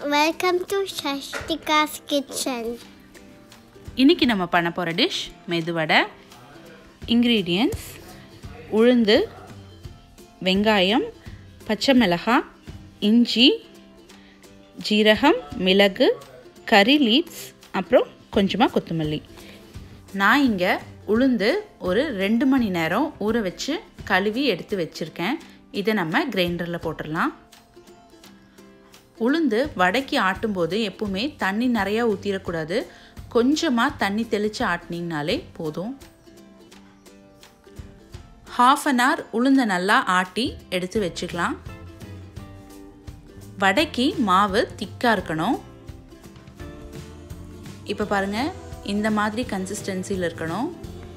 Welcome to Shastika's Kitchen. இன்றைக்கி நம்ம பண்ண போகிற டிஷ் மெதுவடை இன்க்ரீடியன்ட்ஸ் உளுந்து வெங்காயம் பச்சை மிளகாய் இஞ்சி ஜீரகம் மிளகு கறி லீவ்ஸ் அப்புறம் கொஞ்சமாக கொத்தமல்லி நான் இங்கே உளுந்து ஒரு ரெண்டு மணி நேரம் ஊற வச்சு கழுவி எடுத்து வச்சுருக்கேன் இதை நம்ம கிரைண்டரில் போட்டுடலாம் உளுந்து வடைக்கு ஆட்டும்போது எப்பவுமே தண்ணி நிறையா ஊற்றிடக்கூடாது கொஞ்சமாக தண்ணி தெளித்து ஆட்டினீங்கனாலே போதும் ஹாஃப் அன் ஹவர் உளுந்தை நல்லா ஆட்டி எடுத்து வச்சுக்கலாம் வடைக்கு மாவு திக்காக இருக்கணும் இப்போ பாருங்கள் இந்த மாதிரி கன்சிஸ்டன்சியில் இருக்கணும்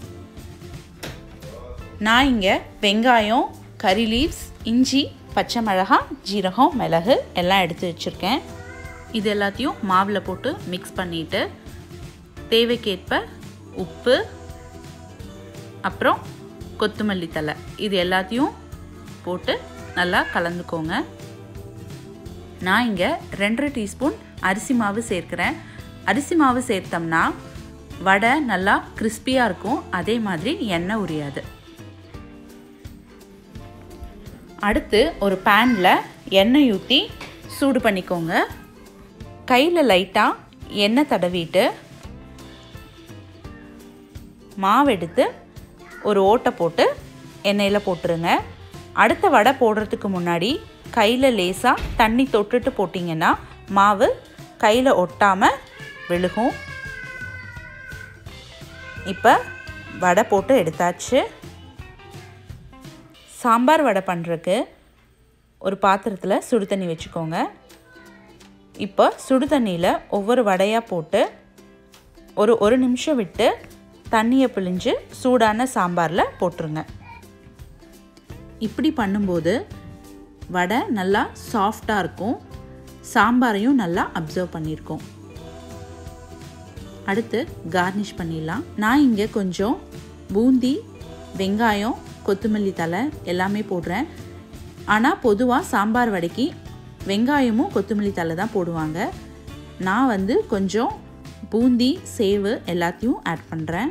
நான் இங்கே வெங்காயம் கறி லீவ்ஸ் இஞ்சி பச்சை மிளகாய் ஜீரகம் மிளகு எல்லாம் எடுத்து வச்சுருக்கேன் இது எல்லாத்தையும் மாவில் போட்டு மிக்ஸ் பண்ணிவிட்டு தேவைக்கேற்ப உப்பு அப்புறம் கொத்தமல்லி தலை இது எல்லாத்தையும் போட்டு நல்லா கலந்துக்கோங்க நான் இங்கே ரெண்டரை டீஸ்பூன் அரிசி மாவு சேர்க்குறேன் அரிசி மாவு சேர்த்தோம்னா வடை நல்லா கிறிஸ்பியாக இருக்கும் அதே மாதிரி எண்ணெய் உரியாது அடுத்து ஒரு பேனில் எண்ணெய் ஊற்றி சூடு பண்ணிக்கோங்க கையில் லைட்டாக எண்ணெய் தடவிட்டு மாவு எடுத்து ஒரு ஓட்டை போட்டு எண்ணெயில் போட்டுருங்க அடுத்த வடை போடுறதுக்கு முன்னாடி கையில் லேசாக தண்ணி தொட்டுட்டு போட்டிங்கன்னா மாவு கையில் ஒட்டாமல் விழுகும் இப்போ வடை போட்டு எடுத்தாச்சு சாம்பார் வடை பண்ணுறதுக்கு ஒரு பாத்திரத்தில் சுடு தண்ணி வச்சுக்கோங்க இப்போ சுடு தண்ணியில் ஒவ்வொரு வடையாக போட்டு ஒரு ஒரு நிமிஷம் விட்டு தண்ணியை பிழிஞ்சு சூடான சாம்பாரில் போட்டுருங்க இப்படி பண்ணும்போது வடை நல்லா சாஃப்டாக இருக்கும் சாம்பாரையும் நல்லா அப்சர்வ் பண்ணியிருக்கோம் அடுத்து கார்னிஷ் பண்ணிடலாம் நான் இங்கே கொஞ்சம் பூந்தி வெங்காயம் கொத்தமல்லி தலை எல்லாமே போடுறேன் ஆனால் பொதுவாக சாம்பார் வடைக்கு வெங்காயமும் கொத்தமல்லி தலை தான் போடுவாங்க நான் வந்து கொஞ்சம் பூந்தி சேவு எல்லாத்தையும் ஆட் பண்ணுறேன்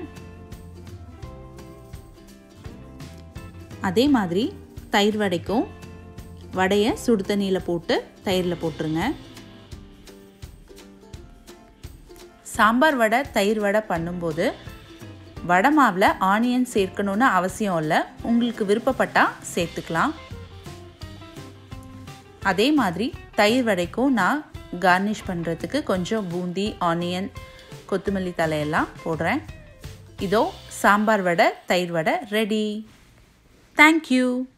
அதே மாதிரி தயிர் வடைக்கும் வடையை சுடு தண்ணியில் போட்டு தயிரில் போட்டுருங்க சாம்பார் வடை தயிர் வடை பண்ணும்போது வடை மாவில் ஆனியன் சேர்க்கணுன்னு அவசியம் இல்லை உங்களுக்கு விருப்பப்பட்டால் சேர்த்துக்கலாம் அதே மாதிரி தயிர் வடைக்கும் நான் கார்னிஷ் பண்ணுறதுக்கு கொஞ்சம் பூந்தி ஆனியன் கொத்தமல்லி தலையெல்லாம் போடுறேன் இதோ சாம்பார் வடை தயிர் வடை ரெடி தேங்க்யூ